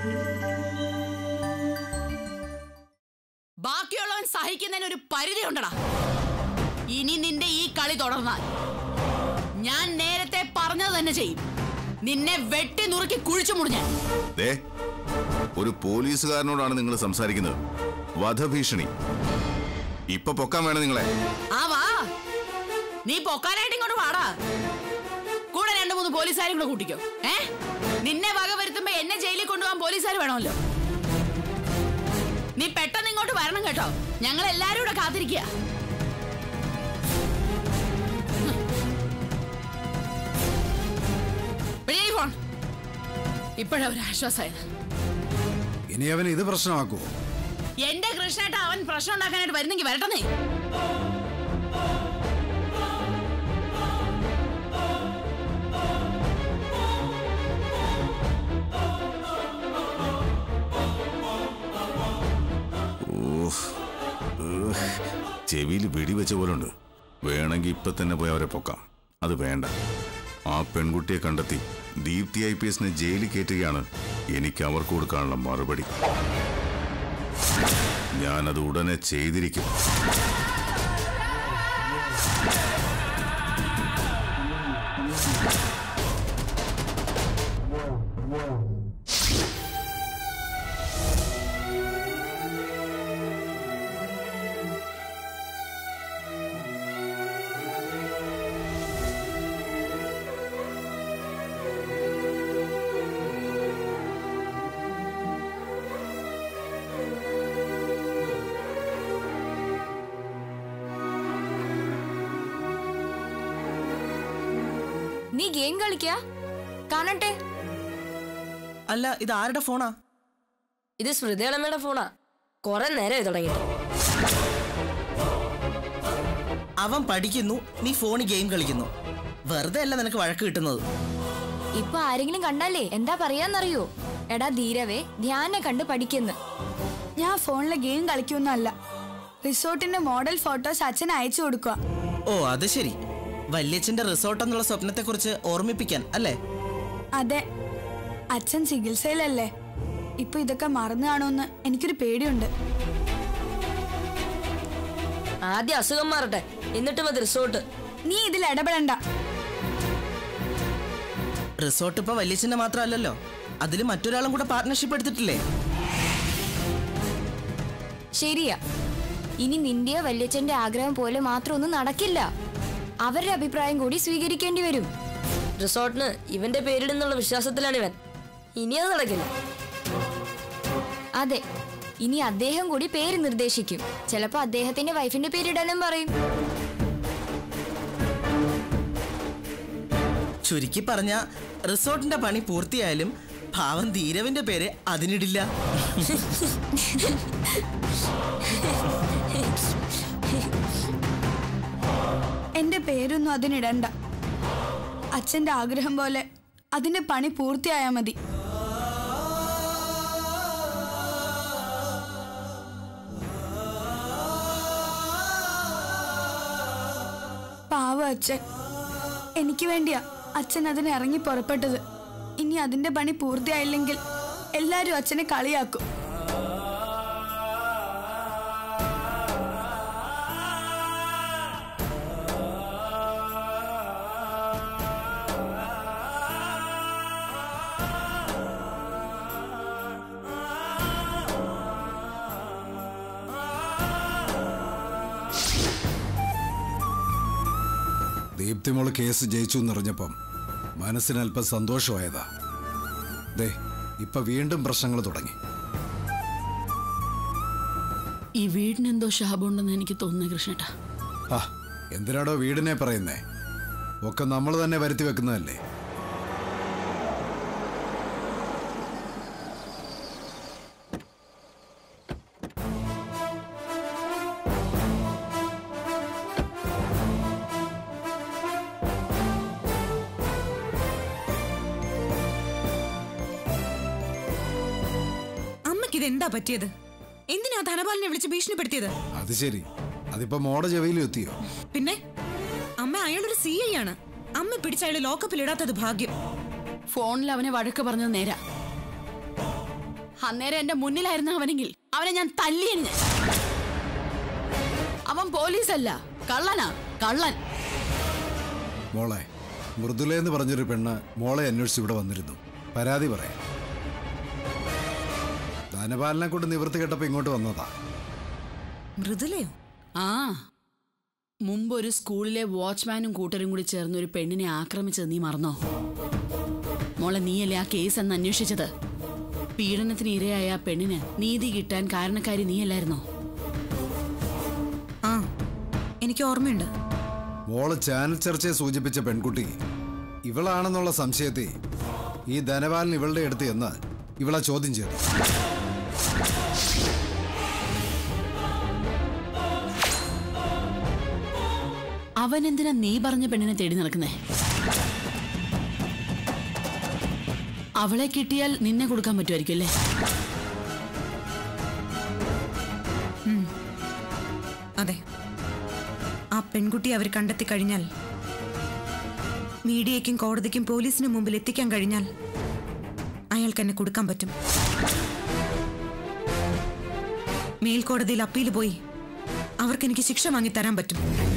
ബാക്കിയുള്ളവൻ സഹിക്കുന്നതിന് ഒരു പരിധി ഉണ്ടടാ ഇനി നിന്റെ ഈ കളി തുടർന്നാൽ ഞാൻ നേരത്തെ പറഞ്ഞത് തന്നെ ചെയ്യും നിന്നെ വെട്ടി നുറുക്കി കുഴിച്ചു മുടിഞ്ഞാൻ ദേ ഒരു പോലീസുകാരനോടാണ് നിങ്ങൾ സംസാരിക്കുന്നത് വധഭീഷണി ഇപ്പൊ പൊക്കാൻ വേണം നിങ്ങളെ ആ വാ നീ പൊക്കാനായിട്ട് ഇങ്ങോട്ട് വാടാ കൂടെ രണ്ടു മൂന്ന് പോലീസുകാരും കൂടെ കൂട്ടിക്കോ ഏ നിന്നെ വക വരുത്തുമ്പോ എന്നെ ജയിലിൽ കൊണ്ടുപോകാൻ പോലീസുകാർ വേണമല്ലോ നീ പെട്ടെന്ന് ഇങ്ങോട്ട് വരണം കേട്ടോ ഞങ്ങൾ എല്ലാരും കൂടെ കാത്തിരിക്കുക ഫോൺ ഇപ്പോഴാ ഒരു ആശ്വാസമായത് ഇനി അവൻ ഇത് പ്രശ്നമാക്കുമോ എന്റെ കൃഷ്ണേട്ട അവൻ പ്രശ്നം ഉണ്ടാക്കാനായിട്ട് വരുന്നെങ്കിൽ വരട്ടെന്നേ ചെവിയിൽ വെടിവെച്ച പോലുണ്ട് വേണമെങ്കിൽ ഇപ്പൊ തന്നെ പോയി അവരെ പൊക്കാം അത് വേണ്ട ആ പെൺകുട്ടിയെ കണ്ടെത്തി ദീപ്തി ഐ പി എസിനെ ജയിലിൽ കയറ്റുകയാണ് എനിക്ക് അവർക്ക് കൊടുക്കാനുള്ള മറുപടി ഞാനത് ഉടനെ ചെയ്തിരിക്കും നീ ഗെയിം കളിക്കാ കാണട്ടെ അല്ല ഇത് ആരുടെ ഫോണാ ഇത് സ്മൃതിയളമ്മയുടെ ഫോണാ കുറെ നേരം തുടങ്ങി അവൻ പഠിക്കുന്നു നീ ഫോണിൽ ഗെയിം കളിക്കുന്നു വെറുതെ അല്ല നിനക്ക് വഴക്ക് കിട്ടുന്നത് ഇപ്പൊ ആരെങ്കിലും കണ്ടാലേ എന്താ പറയാന്നറിയോ എടാ ധീരവേ ധ്യാനെ കണ്ട് പഠിക്കുന്നു ഞാൻ ഫോണിലെ ഗെയിം കളിക്കൊന്നുമല്ല റിസോർട്ടിന്റെ മോഡൽ ഫോട്ടോസ് അച്ഛൻ അയച്ചു കൊടുക്കുക ഓ അത് ശരി വല്യച്ഛന്റെ റിസോർട്ട് എന്നുള്ള സ്വപ്നത്തെക്കുറിച്ച് ഓർമ്മിപ്പിക്കാൻ അല്ലേ അതെ അച്ഛൻ ചികിത്സയിലല്ലേ ഇപ്പൊ ഇതൊക്കെ മറന്നു കാണുമെന്ന് എനിക്കൊരു പേടിയുണ്ട് ആദ്യം അസുഖം മാറട്ടെ എന്നിട്ട് മതി റിസോർട്ട് നീ ഇതിൽ ഇടപെടണ്ട റിസോർട്ട് ഇപ്പൊ വല്യച്ഛന്റെ മാത്രമല്ലല്ലോ അതിൽ മറ്റൊരാളും കൂടെ പാർട്ട്ണർഷിപ്പ് എടുത്തിട്ടില്ലേ ശരിയാ ഇനി നിന്റെയോ വല്യച്ഛന്റെ ആഗ്രഹം പോലെ മാത്രമൊന്നും നടക്കില്ല അവരുടെ അഭിപ്രായം കൂടി സ്വീകരിക്കേണ്ടി വരും റിസോർട്ടിന് ഇവന്റെ പേരിടുന്നുള്ള വിശ്വാസത്തിലാണ് ഇവൻ ഇനി അത് നടക്കില്ല അതെ ഇനി അദ്ദേഹം കൂടി പേര് നിർദ്ദേശിക്കും ചിലപ്പോ അദ്ദേഹത്തിന്റെ വൈഫിന്റെ പേരിടാനും പറയും ചുരുക്കി പറഞ്ഞ റിസോർട്ടിന്റെ പണി പൂർത്തിയായാലും ഭാവം ധീരവിന്റെ പേര് അതിനിടില്ല എന്റെ പേരൊന്നും അതിനിടണ്ട അച്ഛന്റെ ആഗ്രഹം പോലെ അതിന്റെ പണി പൂർത്തിയായാ മതി പാവ അച്ഛൻ എനിക്ക് വേണ്ടിയാ അച്ഛൻ അതിന് ഇറങ്ങി പുറപ്പെട്ടത് ഇനി അതിന്റെ പണി പൂർത്തിയായില്ലെങ്കിൽ എല്ലാരും അച്ഛനെ കളിയാക്കും ദീപ്തിമോള് കേസ് ജയിച്ചു എന്നറിഞ്ഞപ്പം മനസ്സിന് അല്പം സന്തോഷമായതാ ദേ ഇപ്പൊ വീണ്ടും പ്രശ്നങ്ങൾ തുടങ്ങി ഈ വീടിന് എന്തോ ശാപമുണ്ടെന്ന് എനിക്ക് തോന്നുന്നു കൃഷ്ണേട്ടാ ആ എന്തിനാടോ വീടിനെ പറയുന്നേ ഒക്കെ നമ്മൾ തന്നെ വരുത്തി വെക്കുന്നതല്ലേ അമ്മയ്ക്ക് ഇത് എന്താ പറ്റിയത് എന്തിനാ ധനപാലിനെ വിളിച്ച് ഭീഷണിപ്പെടുത്തിയത് അത് ശരി അതിപ്പോ മോടെ ചെവിയിലും എത്തിയോ പിന്നെ അമ്മ അയാളൊരു സി ഐ ആണ് അമ്മ പിടിച്ച അയാള് ലോക്കപ്പിൽ ഇടാത്തത് ഭാഗ്യം ഫോണിൽ അവനെ വഴക്ക് പറഞ്ഞത് നേരാ അന്നേരം എന്റെ മുന്നിലായിരുന്ന അവനെങ്കിൽ അവനെ ഞാൻ തല്ലിയന് ഞാൻ അവൻ പോലീസല്ല കള്ളനാ കള്ളൻ മോളെ മൃദുല എന്ന് പറഞ്ഞൊരു പെണ്ണ് മോളെ അന്വേഷിച്ച് ഇവിടെ വന്നിരുന്നു പരാതി പറയാം ധനപാലനെ കൊണ്ട് നിവൃത്തി കേട്ടപ്പോ ഇങ്ങോട്ട് വന്നതാ മൃദുലയോ ആ മുമ്പ് ഒരു സ്കൂളിലെ വാച്ച്മാനും കൂട്ടരും കൂടി ചേർന്ന് ഒരു പെണ്ണിനെ ആക്രമിച്ചത് നീ മറന്നോ മോളെ നീയല്ലേ ആ കേസ് അന്ന് അന്വേഷിച്ചത് പീഡനത്തിന് ഇരയായ ആ പെണ്ണിന് നീതി കിട്ടാൻ കാരണക്കാരി നീയല്ലായിരുന്നോ ആ എനിക്ക് ഓർമ്മയുണ്ട് മോള് ചാനൽ ചർച്ചയെ സൂചിപ്പിച്ച പെൺകുട്ടി ഇവളാണെന്നുള്ള സംശയത്തെ ഈ ധനപാലൻ ഇവളുടെ അടുത്ത് എന്ന് ഇവളെ ചോദ്യം ചെയ്തു അവൻ എന്തിനാ നീ പറഞ്ഞ പെണ്ണിനെ തേടി നടക്കുന്നേ അവളെ കിട്ടിയാൽ നിന്നെ കൊടുക്കാൻ പറ്റുമായിരിക്കും അല്ലേ അതെ ആ പെൺകുട്ടി അവർ കണ്ടെത്തി കഴിഞ്ഞാൽ മീഡിയയ്ക്കും കോടതിക്കും പോലീസിനും മുമ്പിൽ എത്തിക്കാൻ കഴിഞ്ഞാൽ അയാൾക്ക് എന്നെ കൊടുക്കാൻ പറ്റും മേൽക്കോടതിയിൽ അപ്പീൽ പോയി അവർക്ക് എനിക്ക് ശിക്ഷ വാങ്ങിത്തരാൻ പറ്റും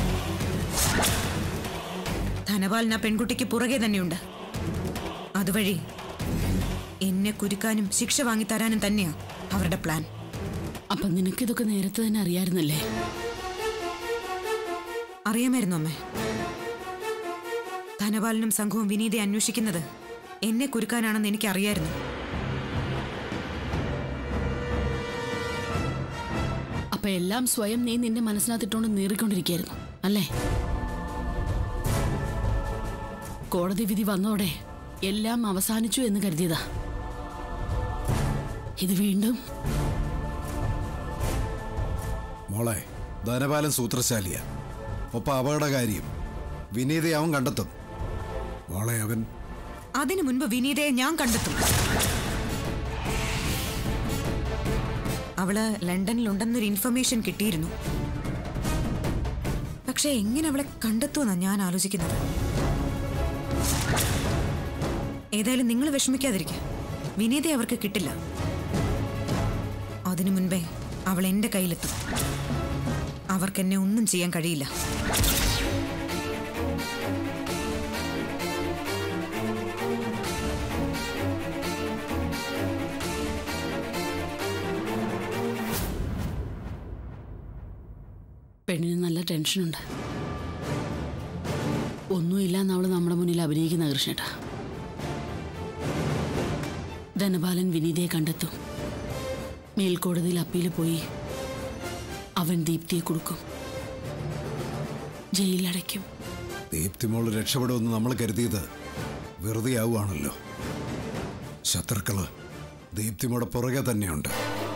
ധനപാലൻ ആ പെൺകുട്ടിക്ക് പുറകെ തന്നെയുണ്ട് അതുവഴി എന്നെ കുരുക്കാനും ശിക്ഷ വാങ്ങിത്തരാനും തന്നെയാ അവരുടെ പ്ലാൻ അപ്പൊ നിനക്കിതൊക്കെ നേരത്തെ തന്നെ അറിയായിരുന്നല്ലേ അറിയാമായിരുന്നു അമ്മേ ധനപാലനും സംഘവും വിനീതയെ അന്വേഷിക്കുന്നത് എന്നെ കുരുക്കാനാണെന്ന് എനിക്ക് അറിയായിരുന്നു അപ്പൊ എല്ലാം സ്വയം നീ നിന്റെ മനസ്സിനകത്തിട്ടുകൊണ്ട് നീറിക്കൊണ്ടിരിക്കുകയായിരുന്നു അല്ലേ കോടതി വിധി വന്നോടെ എല്ലാം അവസാനിച്ചു എന്ന് കരുതിയതാ ഇത് വീണ്ടും മോളെ ധനപാലൻ സൂത്രശാലിയ ഒപ്പം അപകടകാരിയും വിനീതയെ അവൻ കണ്ടെത്തും മോളെ അവൻ അതിനു മുൻപ് വിനീതയെ ഞാൻ കണ്ടെത്തും അവള് ലണ്ടനിലുണ്ടെന്നൊരു ഇൻഫർമേഷൻ കിട്ടിയിരുന്നു പക്ഷെ എങ്ങനെ അവളെ കണ്ടെത്തുമെന്നാണ് ഞാൻ ആലോചിക്കുന്നത് ഏതായാലും നിങ്ങൾ വിഷമിക്കാതിരിക്കുക വിനീതയെ അവർക്ക് കിട്ടില്ല അതിനു മുൻപേ അവൾ എന്റെ കയ്യിലെത്തും അവർക്ക് എന്നെ ഒന്നും ചെയ്യാൻ കഴിയില്ല പെണ്ണിന് നല്ല ടെൻഷനുണ്ട് ഒന്നുമില്ലാന്ന് അവള് നമ്മുടെ മുന്നിൽ അഭിനയിക്കുന്ന കൃഷ്ണേട്ടാ ധനപാലൻ വിനീതയെ കണ്ടെത്തും മേൽക്കോടതിയിൽ അപ്പീൽ പോയി അവൻ ദീപ്തിയെ കൊടുക്കും ജയിലിലടയ്ക്കും ദീപ്തി മോള് രക്ഷപ്പെടുമെന്ന് നമ്മൾ കരുതിയത് വെറുതെ ആവുകയാണല്ലോ ശത്രുക്കള് ദീപ്തിമോടെ പുറകെ തന്നെയുണ്ട്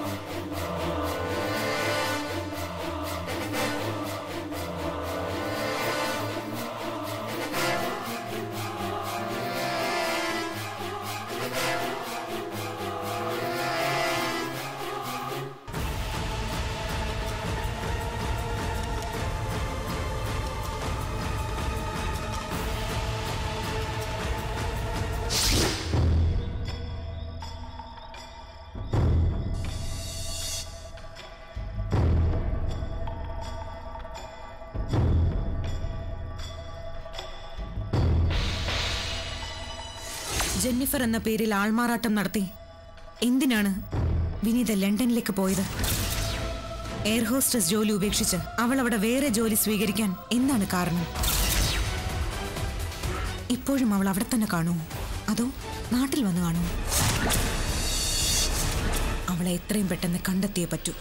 ജെന്നിഫർ എന്ന പേരിൽ ആൾമാറാട്ടം നടത്തി എന്തിനാണ് വിനീത ലണ്ടനിലേക്ക് പോയത് എയർ ഹോസ്റ്റസ് ജോലി ഉപേക്ഷിച്ച് അവൾ അവിടെ വേറെ ജോലി സ്വീകരിക്കാൻ എന്താണ് കാരണം ഇപ്പോഴും അവൾ അവിടെ തന്നെ കാണുമോ അതോ നാട്ടിൽ വന്ന് കാണുമോ അവളെ എത്രയും പെട്ടെന്ന് കണ്ടെത്തിയേ പറ്റൂ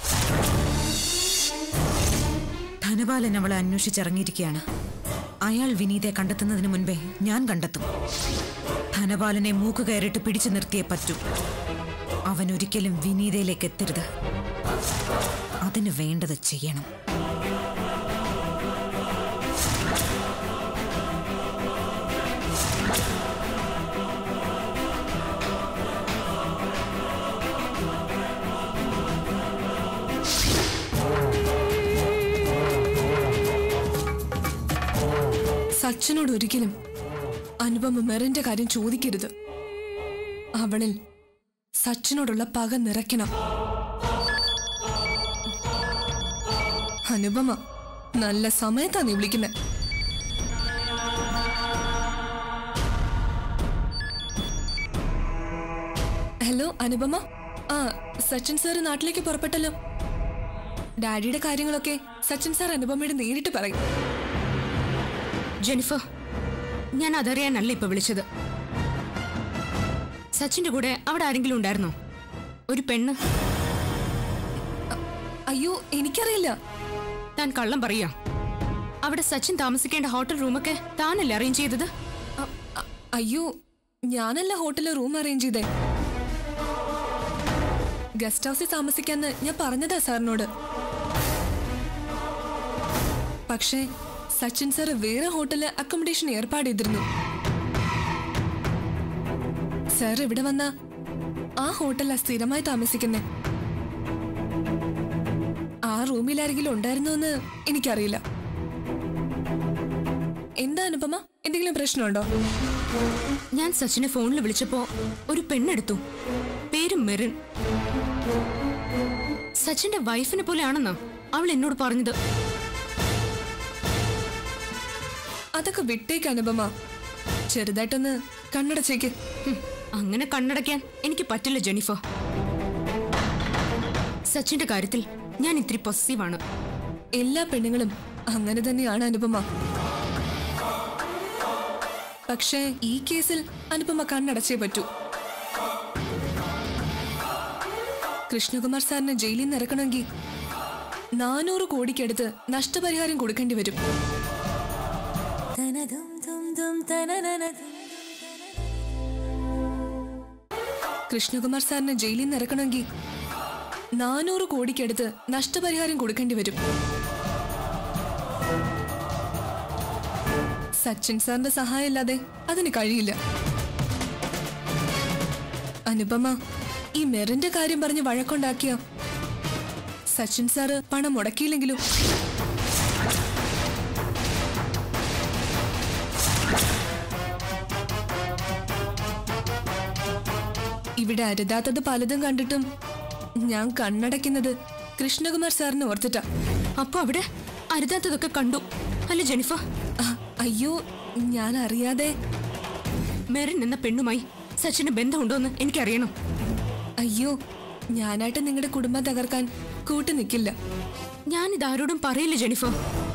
ധനപാലൻ അവളെ അന്വേഷിച്ചിറങ്ങിയിരിക്കുകയാണ് അയാൾ വിനീതയെ കണ്ടെത്തുന്നതിന് മുൻപേ ഞാൻ കണ്ടെത്തും ധനപാലനെ മൂക്ക് കയറിട്ട് പിടിച്ചു നിർത്തിയേ പറ്റൂ അവൻ ഒരിക്കലും വിനീതയിലേക്ക് എത്തരുത് അതിന് വേണ്ടത് ചെയ്യണം സച്ചിനോട് ഒരിക്കലും അനുപമ മെറിന്റെ കാര്യം ചോദിക്കരുത് അവളിൽ സച്ചിനോടുള്ള പക നിറയ്ക്കണം അനുപമ നല്ല സമയത്താ നീ വിളിക്കുന്നത് ഹലോ അനുപമ ആ സച്ചിൻ സാറ് നാട്ടിലേക്ക് പുറപ്പെട്ടല്ലോ ഡാഡിയുടെ കാര്യങ്ങളൊക്കെ സച്ചിൻ സാർ അനുപമയോട് നേരിട്ട് പറയും ജെനിഫർ ഞാൻ അതറിയാനല്ല ഇപ്പൊ വിളിച്ചത് സച്ചിന്റെ കൂടെ അവിടെ ആരെങ്കിലും ഉണ്ടായിരുന്നോ ഒരു പെണ്ണ് അയ്യോ എനിക്കറിയില്ല താൻ കള്ളം പറയാ അവിടെ സച്ചിൻ താമസിക്കേണ്ട ഹോട്ടൽ റൂമൊക്കെ താനല്ലേ അറേഞ്ച് ചെയ്തത് അ- അ- അയ്യോ ഞാനല്ല ഹോട്ടലിൽ റൂം അറേഞ്ച് ചെയ്തേ ഗസ്റ്റ് ഹൗസിൽ താമസിക്കാന്ന് ഞാൻ പറഞ്ഞതാ സാറിനോട് പക്ഷേ സച്ചിൻ സാർ വേറെ ഹോട്ടലിൽ അക്കോമഡേഷൻ ഏർപ്പാട് ചെയ്തിരുന്നു സാർ ഇവിടെ വന്ന ആ ഹോട്ടലിലാ സ്ഥിരമായി താമസിക്കുന്നേ ആ റൂമിൽ ആരെങ്കിലും ഉണ്ടായിരുന്നോ എന്ന് എനിക്കറിയില്ല എന്താ അനുപമ എന്തെങ്കിലും പ്രശ്നമുണ്ടോ ഞാൻ സച്ചിനെ ഫോണിൽ വിളിച്ചപ്പോ ഒരു പെണ്ണെടുത്തു പേര് മെറിൻ സച്ചിന്റെ വൈഫിനെ പോലെയാണെന്നാ അവൾ എന്നോട് പറഞ്ഞത് അതൊക്കെ വിട്ടേക്ക് അനുപമ ചെറുതായിട്ടൊന്ന് കണ്ണടച്ചേക്ക് ഹും, അങ്ങനെ കണ്ണടയ്ക്കാൻ എനിക്ക് പറ്റില്ല ജെനിഫർ സച്ചിന്റെ കാര്യത്തിൽ ഞാൻ ഇത്തിരി പൊസീവാണ് എല്ലാ പെണ്ണുങ്ങളും അങ്ങനെ തന്നെയാണ് അനുപമ പക്ഷേ ഈ കേസിൽ അനുപമ കണ്ണടച്ചേ പറ്റൂ കൃഷ്ണകുമാർ സാറിനെ ജയിലിൽ നിന്ന് ഇറക്കണമെങ്കിൽ നാനൂറ് കോടിക്കടുത്ത് നഷ്ടപരിഹാരം കൊടുക്കേണ്ടി വരും കൃഷ്ണകുമാർ സാറിനെ ജയിലിൽ നിന്ന് ഇറക്കണമെങ്കിൽ നാനൂറ് കോടിക്കടുത്ത് നഷ്ടപരിഹാരം കൊടുക്കേണ്ടി വരും സച്ചിൻ സാറിന്റെ സഹായം ഇല്ലാതെ അതിന് കഴിയില്ല അനുപമ ഈ മെറിന്റെ കാര്യം പറഞ്ഞ് വഴക്കുണ്ടാക്കിയ സച്ചിൻ സാറ് പണം മുടക്കിയില്ലെങ്കിലും ഇവിടെ അരുതാത്തത് പലതും കണ്ടിട്ടും ഞാൻ കണ്ണടയ്ക്കുന്നത് കൃഷ്ണകുമാർ സാറിനെ ഓർത്തിട്ടാ അപ്പൊ അവിടെ അരുതാത്തതൊക്കെ കണ്ടു അല്ല ജെനിഫർ ആ, അയ്യോ ഞാൻ അറിയാതെ മെറിൻ എന്ന പെണ്ണുമായി സച്ചിന് ബന്ധമുണ്ടോന്ന് എനിക്കറിയണം അയ്യോ ഞാനായിട്ട് നിങ്ങളുടെ കുടുംബം തകർക്കാൻ കൂട്ടു നിൽക്കില്ല ഞാനിത് ആരോടും പറയില്ല ജെനിഫർ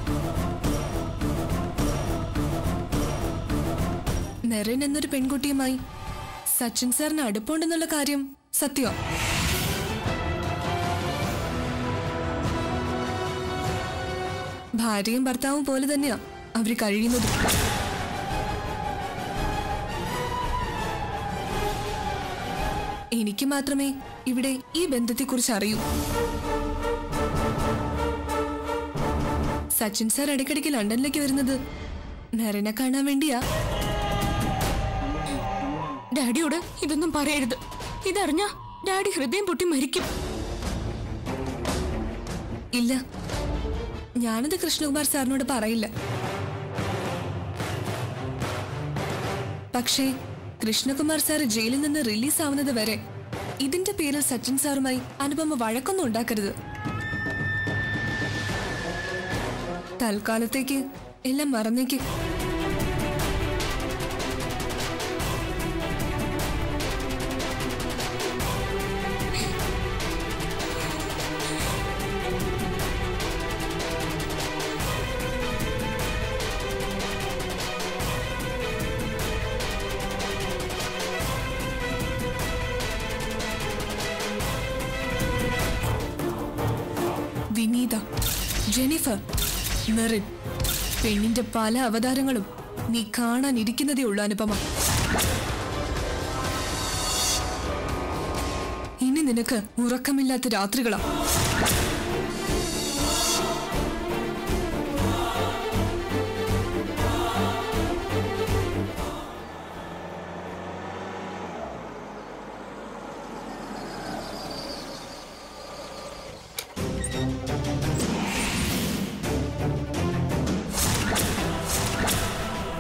മെറിൻ എന്നൊരു പെൺകുട്ടിയുമായി സച്ചിൻ സാറിന് അടുപ്പമുണ്ടെന്നുള്ള കാര്യം സത്യം ഭാര്യയും ഭർത്താവും പോലെ തന്നെയാ അവര് കഴിയുന്നത് എനിക്ക് മാത്രമേ ഇവിടെ ഈ ബന്ധത്തെക്കുറിച്ച് അറിയൂ സച്ചിൻ സാർ ഇടയ്ക്കിടയ്ക്ക് ലണ്ടനിലേക്ക് വരുന്നത് മെറിനെ കാണാൻ വേണ്ടിയാ ഡാഡിയോട് ഇതൊന്നും പറയരുത് ഇതറിഞ്ഞ ഡാഡി ഹൃദയം പൊട്ടി മരിക്കും ഇല്ല ഞാനത് കൃഷ്ണകുമാർ സാറിനോട് പറയില്ല പക്ഷേ കൃഷ്ണകുമാർ സാർ ജയിലിൽ നിന്ന് റിലീസ് ആവുന്നത് വരെ ഇതിന്റെ പേരിൽ സച്ചിൻ സാറുമായി അനുപമ വഴക്കൊന്നും ഉണ്ടാക്കരുത് തൽക്കാലത്തേക്ക് എല്ലാം മറന്നേക്ക് വിനീത ജെനിഫർ മെറിൻ പെണ്ണിന്റെ പല അവതാരങ്ങളും നീ കാണാൻ ഇരിക്കുന്നതേ ഉള്ളൂ അനുപമ ഇനി നിനക്ക് ഉറക്കമില്ലാത്ത രാത്രികളാ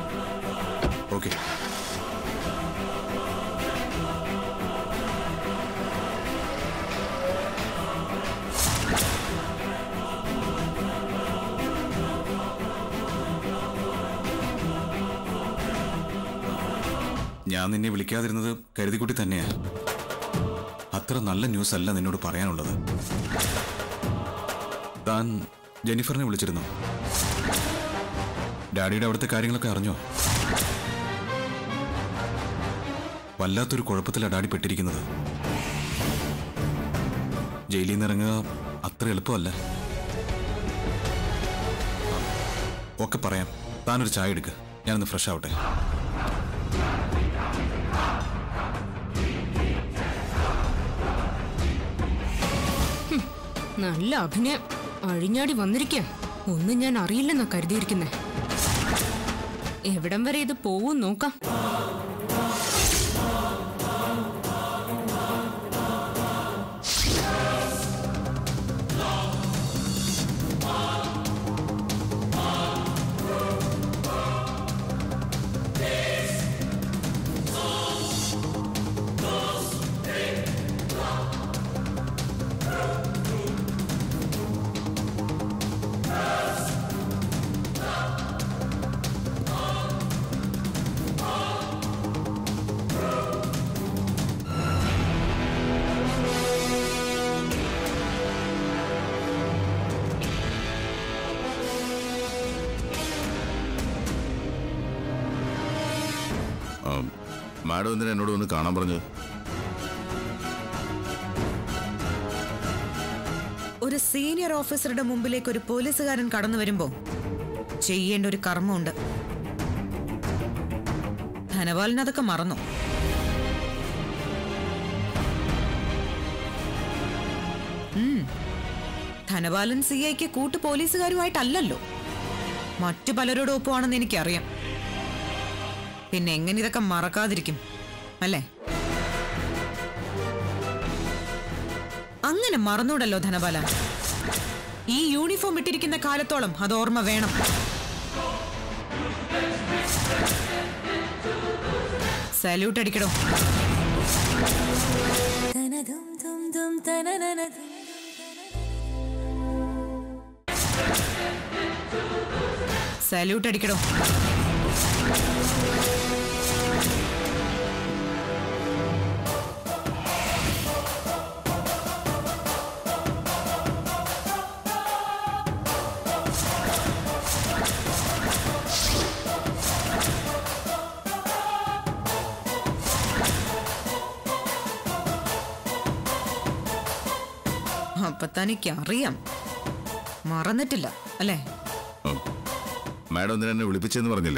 ഓക്കെ ഞാൻ നിന്നെ വിളിക്കാതിരുന്നത് കരുതിക്കുട്ടി തന്നെയാ അത്ര നല്ല ന്യൂസ് അല്ല നിന്നോട് പറയാനുള്ളത് താൻ ജെനിഫറിനെ വിളിച്ചിരുന്നു ഡാഡിയുടെ അവിടുത്തെ കാര്യങ്ങളൊക്കെ അറിഞ്ഞോ വല്ലാത്തൊരു കുഴപ്പത്തിലാണ് ഡാഡി പെട്ടിരിക്കുന്നത് ജയിലിൽ നിന്ന് ഇറങ്ങുക അത്ര എളുപ്പമല്ല ഒക്കെ പറയാം താനൊരു ചായ എടുക്ക് ഞാനൊന്ന് ഫ്രഷ് ആവട്ടെ നല്ല അഭിനയം അഴിഞ്ഞാടി വന്നിരിക്കുക ഒന്നും ഞാൻ അറിയില്ലെന്നാ കരുതിയിരിക്കുന്നേ എവിടം വരെ ഇത് പോവും നോക്കാം ആ, മാഡം എന്തിനാ എന്നോട് ഒന്ന് കാണാൻ പറഞ്ഞത് ഒരു സീനിയർ ഓഫീസറുടെ മുമ്പിലേക്ക് ഒരു പോലീസുകാരൻ കടന്നു വരുമ്പോ ചെയ്യേണ്ട ഒരു കർമ്മമുണ്ട് ധനപാലൻ അതൊക്കെ മറന്നു ഉം. ധനപാലൻ സി ഐക്ക് കൂട്ടു പോലീസുകാരുമായിട്ടല്ലല്ലോ മറ്റു പലരോടും ഒപ്പമാണെന്ന് എനിക്കറിയാം പിന്നെ എങ്ങനെ ഇതൊക്കെ മറക്കാതിരിക്കും അല്ലേ അങ്ങനെ മറന്നൂടല്ലോ ധനപാല ഈ യൂണിഫോം ഇട്ടിരിക്കുന്ന കാലത്തോളം അത് ഓർമ്മ വേണം സല്യൂട്ട് അടിക്കടോ സല്യൂട്ട് അടിക്കടോ അപ്പൊ തനിക്ക് അറിയാം മറന്നിട്ടില്ല അല്ലേ ആ, മാഡം എന്തിനാ എന്നെ വിളിപ്പിച്ചെന്ന് പറഞ്ഞില്ല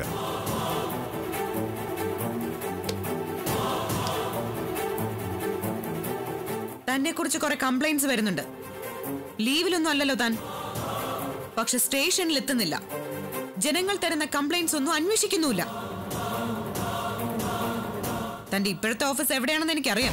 തന്നെ കുറിച്ച് കുറെ കംപ്ലൈന്റ്സ് വരുന്നുണ്ട് ലീവിലൊന്നും അല്ലല്ലോ താൻ പക്ഷെ സ്റ്റേഷനിൽ എത്തുന്നില്ല ജനങ്ങൾ തരുന്ന കംപ്ലൈന്റ്സ് ഒന്നും അന്വേഷിക്കുന്നുമില്ല തന്റെ ഇപ്പോഴത്തെ ഓഫീസ് എവിടെയാണെന്ന് എനിക്കറിയാം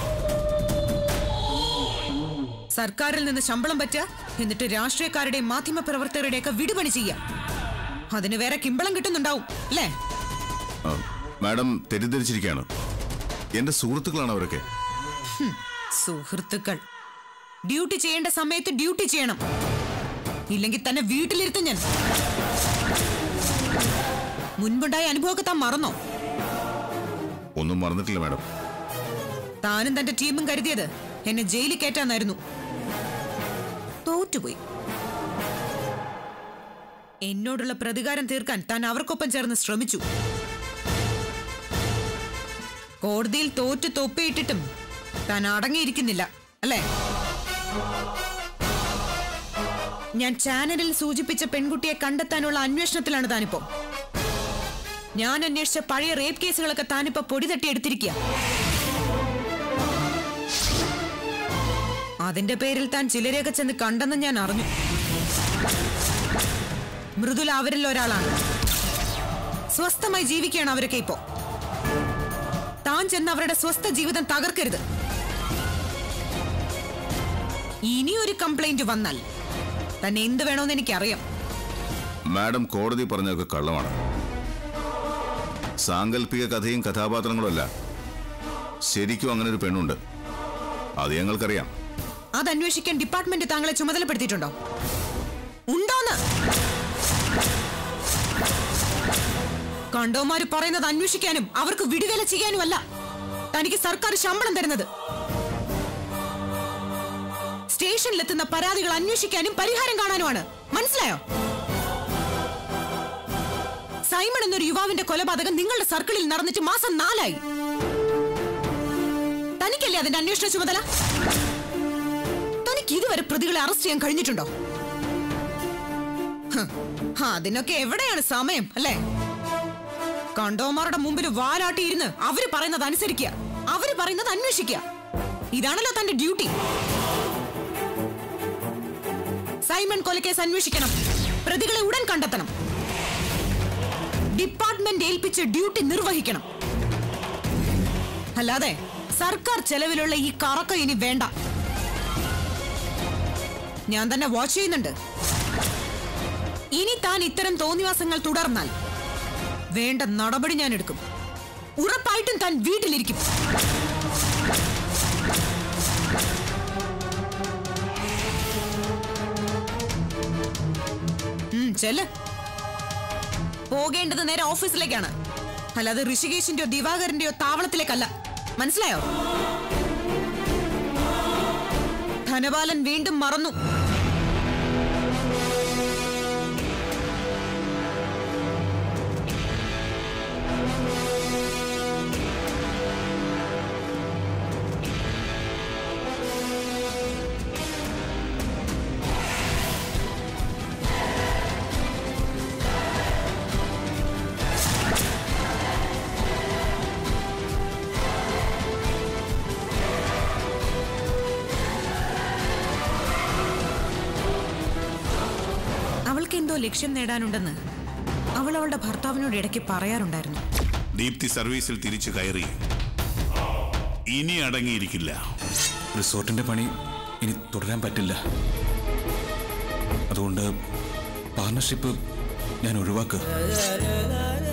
സർക്കാരിൽ നിന്ന് ശമ്പളം പറ്റുക എന്നിട്ട് രാഷ്ട്രീയക്കാരുടെയും മാധ്യമ പ്രവർത്തകരുടെയും ഒക്കെ വിടുപണി ചെയ്യാം അതിന് വേറെ കിമ്പളം കിട്ടുന്നുണ്ടാവും അല്ലേ ആ, മാഡം തെറ്റിദ്ധരിച്ചിരിക്കുകയാണ് എന്റെ സുഹൃത്തുക്കളാണ് അവരൊക്കെ സുഹൃത്തുക്കൾ ഡ്യൂട്ടി ചെയ്യേണ്ട സമയത്ത് ഡ്യൂട്ടി ചെയ്യണം ഇല്ലെങ്കിൽ തന്നെ വീട്ടിലിരുത്തും ഞാൻ മുൻപുണ്ടായ അനുഭവമൊക്കെ താൻ മറന്നോ ഒന്നും മറന്നിട്ടില്ല മാഡം താനും തന്റെ ടീമും കരുതിയത് എന്നെ ജയിലിൽ കയറ്റാന്നായിരുന്നു തോറ്റുപോയി എന്നോടുള്ള പ്രതികാരം തീർക്കാൻ താൻ അവർക്കൊപ്പം ചേർന്ന് ശ്രമിച്ചു കോടതിയിൽ തോറ്റു തൊപ്പിയിട്ടിട്ടും താൻ അടങ്ങിയിരിക്കുന്നില്ല അല്ലേ ഞാൻ ചാനലിൽ സൂചിപ്പിച്ച പെൺകുട്ടിയെ കണ്ടെത്താനുള്ള അന്വേഷണത്തിലാണ് താനിപ്പോ ഞാൻ അന്വേഷിച്ച പഴയ റേപ്പ് കേസുകളൊക്കെ താനിപ്പോ പൊടി തട്ടി എടുത്തിരിക്കുക അതിന്റെ പേരിൽ താൻ ചിലരെയൊക്കെ ചെന്ന് കണ്ടെന്ന് ഞാൻ അറിഞ്ഞു മൃദുല അവരിൽ ഒരാളാണ് സ്വസ്ഥമായി ജീവിക്കുകയാണ് അവരൊക്കെ ഇപ്പോ താൻ ചെന്ന് അവരുടെ സ്വസ്ഥ ജീവിതം തകർക്കരുത് ഇനി ഒരു കംപ്ലൈന്റ് വന്നാൽ തന്നെ എന്ത് വേണമെന്ന് എനിക്കറിയാം മാഡം കോടതി പറഞ്ഞതൊക്കെ കള്ളമാണ് സാങ്കല്പിക കഥയും കഥാപാത്രങ്ങളും അല്ല ശരിക്കും അങ്ങനെ ഒരു പെണ്ണുണ്ട് അത് ഞങ്ങൾക്കറിയാം അത് അന്വേഷിക്കാൻ ഡിപ്പാർട്ട്മെന്റ് താങ്കളെ ചുമതലപ്പെടുത്തിയിട്ടുണ്ടോ ഉണ്ടോന്ന് കണ്ടോമാര് പറയുന്നത് അന്വേഷിക്കാനും അവർക്ക് വിടുതല ചെയ്യാനുമല്ല തനിക്ക് സർക്കാർ ശമ്പളം തരുന്നത് സ്റ്റേഷനിലെത്തുന്ന പരാതികൾ അന്വേഷിക്കാനും പരിഹാരം കാണാനുമാണ് മനസ്സിലായോ സൈമൺ എന്നൊരു യുവാവിന്റെ കൊലപാതകം നിങ്ങളുടെ സർക്കിളിൽ നടന്നിട്ട് മാസം നാലായി തനിക്കല്ലേ അതിന്റെ അന്വേഷണ ചുമതല തനിക്ക് ഇതുവരെ പ്രതികളെ അറസ്റ്റ് ചെയ്യാൻ കഴിഞ്ഞിട്ടുണ്ടോ ഹ്, അതിനൊക്കെ എവിടെയാണ് സമയം അല്ലേ കണ്ടോമാരുടെ മുമ്പിൽ വാലാട്ടിയിരുന്ന് അവര് പറയുന്നത് അനുസരിക്കുക അവര് പറയുന്നത് അന്വേഷിക്കുക ഇതാണല്ലോ തന്റെ ഡ്യൂട്ടി സൈമൺ കൊലക്കേസ് അന്വേഷിക്കണം പ്രതികളെ ഉടൻ കണ്ടെത്തണം ഡിപ്പാർട്ട്മെന്റ് ഏൽപ്പിച്ച ഡ്യൂട്ടി നിർവഹിക്കണം അല്ലാതെ സർക്കാർ ചെലവിലുള്ള ഈ കറക്കം ഇനി വേണ്ട ഞാൻ തന്നെ വാച്ച് ചെയ്യുന്നുണ്ട് ഇനി താൻ ഇത്തരം തോന്നിവാസങ്ങൾ തുടർന്നാൽ വേണ്ട നടപടി ഞാൻ എടുക്കും ഉറപ്പായിട്ടും താൻ വീട്ടിലിരിക്കും ഉം, ചെല്ല് പോകേണ്ടത് നേരെ ഓഫീസിലേക്കാണ് അല്ലാതെ ഋഷികേശിന്റെയോ ദിവാകരന്റെയോ താവളത്തിലേക്കല്ല മനസ്സിലായോ ധനപാലൻ വീണ്ടും മറന്നു അവൾക്ക് എന്തോ ലക്ഷ്യം നേടാനുണ്ടെന്ന് അവൾ അവളുടെ ഭർത്താവിനോട് ഇടയ്ക്ക് പറയാറുണ്ടായിരുന്നു ദീപ്തി സർവീസിൽ തിരിച്ചു കയറി ഇനി അടങ്ങിയിരിക്കില്ല റിസോർട്ടിന്റെ പണി ഇനി തുടരാൻ പറ്റില്ല അതുകൊണ്ട് പാർട്ണർഷിപ്പ് ഞാൻ ഒഴിവാക്കുക